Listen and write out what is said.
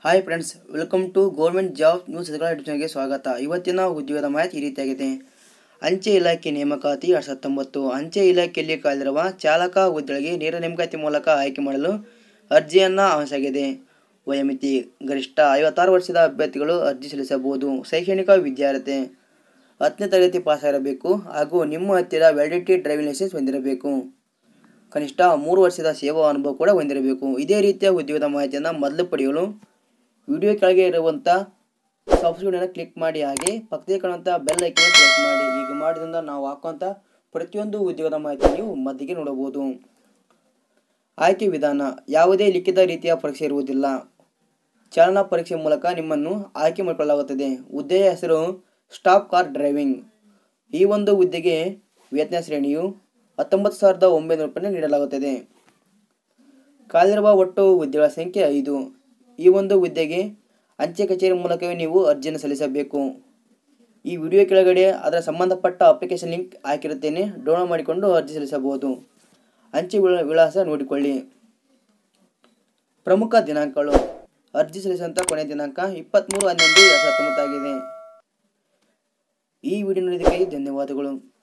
hi friends welcome to government job news ಚಾನಲ್ಗೆ ಸ್ವಾಗತ ಇವತ್ತಿನ ಉದ್ಯೋಗದ ಮಾಹಿತಿ ಈ ರೀತಿಯಾಗಿದೆ ಅಂಚೆ ಇಲಾಖೆ ನೇಮಕಾತಿ ಎರಡು ಸಾವಿರದ ಹತ್ತೊಂಬತ್ತು ಅಂಚೆ ಇಲಾಖೆಯಲ್ಲಿ ಕಾಲಿರುವ ಚಾಲಕ ಹುದ್ದೆಗಳಿಗೆ ನೇರ ನೇಮಕಾತಿ ಮೂಲಕ ಆಯ್ಕೆ ಮಾಡಲು ಅರ್ಜಿಯನ್ನು ಆಹ್ವಾನಿಸಲಾಗಿದೆ ವಯೋಮಿತಿ ಗರಿಷ್ಠ ಐವತ್ತಾರು ವರ್ಷದ ಅಭ್ಯರ್ಥಿಗಳು ಅರ್ಜಿ ಸಲ್ಲಿಸಬಹುದು ಶೈಕ್ಷಣಿಕ ವಿದ್ಯಾರ್ಥಿ ಹತ್ತನೇ ತರಗತಿ ಪಾಸ್ ಆಗಿರಬೇಕು ಹಾಗೂ ನಿಮ್ಮ ಹತ್ತಿರ ವ್ಯಾಲಿಡಿಟಿ ಡ್ರೈವಿಂಗ್ ಲೈಸೆನ್ಸ್ ಹೊಂದಿರಬೇಕು ಕನಿಷ್ಠ ಮೂರು ವರ್ಷದ ಸೇವಾ ಅನುಭವ ಕೂಡ ಹೊಂದಿರಬೇಕು ಇದೇ ರೀತಿಯ ಉದ್ಯೋಗದ ಮಾಹಿತಿಯನ್ನು ಮೊದಲು ಪಡೆಯಲು ವಿಡಿಯೋ ಕೆಳಗೆ ಇರುವಂಥ ಸಬ್ಸ್ಕ್ರಿಪ್ಷನ್ ಕ್ಲಿಕ್ ಮಾಡಿ ಹಾಗೆ ಪಕ್ಕದೇ ಕಾಣುವಂಥ ಬೆಲ್ ಐಕನ್ ಪ್ರೆಸ್ ಮಾಡಿ ಹೀಗೆ ಮಾಡೋದ್ರಿಂದ ನಾವು ಹಾಕುವಂಥ ಪ್ರತಿಯೊಂದು ಉದ್ಯೋಗದ ಮಾಹಿತಿ ನೀವು ಮದ್ದಿಗೆ ನೋಡಬಹುದು ಆಯ್ಕೆ ವಿಧಾನ ಯಾವುದೇ ಲಿಖಿತ ರೀತಿಯ ಪರೀಕ್ಷೆ ಇರುವುದಿಲ್ಲ ಚಾಲನಾ ಪರೀಕ್ಷೆ ಮೂಲಕ ನಿಮ್ಮನ್ನು ಆಯ್ಕೆ ಮಾಡಿಕೊಳ್ಳಲಾಗುತ್ತದೆ ಹುದ್ದೆಯ ಹೆಸರು ಸ್ಟಾಪ್ ಕಾರ್ ಡ್ರೈವಿಂಗ್ ಈ ಒಂದು ಹುದ್ದೆಗೆ ವೇತನ ಶ್ರೇಣಿಯು ಹತ್ತೊಂಬತ್ತು ಸಾವಿರದ ಒಂಬೈನೂರು ರೂಪಾಯಿ ನೀಡಲಾಗುತ್ತದೆ ಕಾಲಿರುವ ಒಟ್ಟು ಹುದ್ದೆಗಳ ಸಂಖ್ಯೆ ಐದು ಈ ಒಂದು ಹುದ್ದೆಗೆ ಅಂಚೆ ಕಚೇರಿ ಮೂಲಕವೇ ನೀವು ಅರ್ಜಿಯನ್ನು ಸಲ್ಲಿಸಬೇಕು ಈ ವಿಡಿಯೋ ಕೆಳಗಡೆ ಅದರ ಸಂಬಂಧಪಟ್ಟ ಅಪ್ಲಿಕೇಶನ್ ಲಿಂಕ್ ಹಾಕಿರುತ್ತೇನೆ ಡೌನ್ಲೋಡ್ ಮಾಡಿಕೊಂಡು ಅರ್ಜಿ ಸಲ್ಲಿಸಬಹುದು ಅಂಚೆ ವಿಳಾ- ವಿಳಾಸ ನೋಡಿಕೊಳ್ಳಿ ಪ್ರಮುಖ ದಿನಾಂಕಗಳು ಅರ್ಜಿ ಸಲ್ಲಿಸುವಂಥ ಕೊನೆಯ ದಿನಾಂಕ ಇಪ್ಪತ್ತ್ಮೂರು ಹನ್ನೊಂದು ಎರಡು ಸಾವಿರದ ಹತ್ತೊಂಬತ್ತಾಗಿದೆ ಈ ವಿಡಿಯೋ ನೋಡಿದ್ದಕ್ಕಾಗಿ ಧನ್ಯವಾದಗಳು